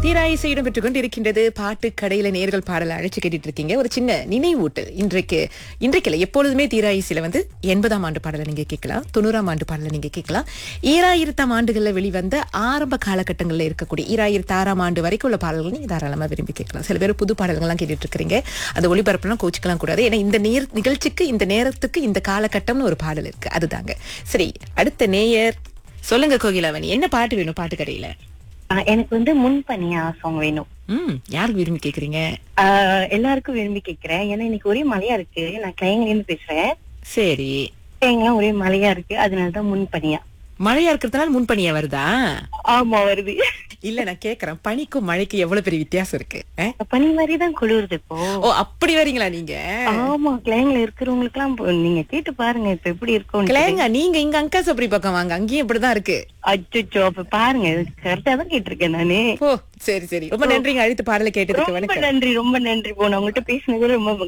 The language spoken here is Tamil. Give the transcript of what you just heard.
தீராயிசையிடம் பெற்றுக் கொண்டு இருக்கின்றது பாட்டு கடையில நேர்கள் பாடல அழைச்சு கேட்டுட்டு இருக்கீங்க ஒரு சின்ன நினைவூட்டல் இன்றைக்கு இன்றைக்கு இல்ல எப்பொழுதுமே தீராயிசையில வந்து எண்பதாம் ஆண்டு பாடலை நீங்க கேட்கலாம் தொண்ணூறாம் ஆண்டு பாடலை நீங்க கேட்கலாம் ஈராயிரத்தாம் ஆண்டுகள்ல வெளிவந்த ஆரம்ப காலகட்டங்கள்ல இருக்கக்கூடிய ஈராயிரத்து ஆறாம் ஆண்டு வரைக்கும் உள்ள பாடல்கள் நீங்க தாராளமா விரும்பி கேட்கலாம் சில பேர் புது பாடல்கள்லாம் கேட்டுட்டு இருக்கிறீங்க அந்த ஒளிபரப்புலாம் கோச்சிக்கலாம் கூடாது ஏன்னா இந்த நேர் நிகழ்ச்சிக்கு இந்த நேரத்துக்கு இந்த காலகட்டம்னு ஒரு பாடல் இருக்கு அதுதாங்க சரி அடுத்த நேயர் சொல்லுங்க கோகிலாவணி என்ன பாட்டு வேணும் பாட்டு கடையில ஆ, எனக்கு வந்து முன்பனியா சாங் வேணும் ம் யாருக்கு விரும்பி கேக்குறீங்க ஆ, எல்லாருக்கும் விரும்பி கேக்குறேன் ஏன்னா இன்னைக்கு ஒரே மழையா இருக்கு நான் கிளைங்கல இருந்து பேசுறேன் சரி கிளைங்கலாம் ஒரே மழையா இருக்கு அதனாலதான் முன்பனியா மழையா இருக்கிறதுனால முன்பனியா வருதா ஆமா வருது இல்ல நான் கேக்குறேன் பனிக்கும் மழைக்கு எவ்வளவு பெரிய வித்தியாசம் இருக்கு அஹ்? பனி மாதிரி தான் குளிருது இப்போ ஓ அப்படி வரீங்களா நீங்க ஆமா கிளைங்கல இருக்கிறவங்களுக்கு எல்லாம் நீங்க கேட்டு பாருங்க இப்ப எப்படி இருக்கும் கிளைங்க நீங்க இங்க அங்கா சபரி பக்கம் வாங்க அங்கேயும் இப்படிதான் இருக்கு அச்சோ அப்ப பாருங்க கரெக்டா தான் கேட்டிருக்கேன் நானு ஓ சரி சரி ரொம்ப நன்றிங்க அழைத்து பாடலை கேட்டதுக்கு ரொம்ப வணக்கம் நன்றி ரொம்ப நன்றி போன உங்ககிட்ட பேசினது ரொம்ப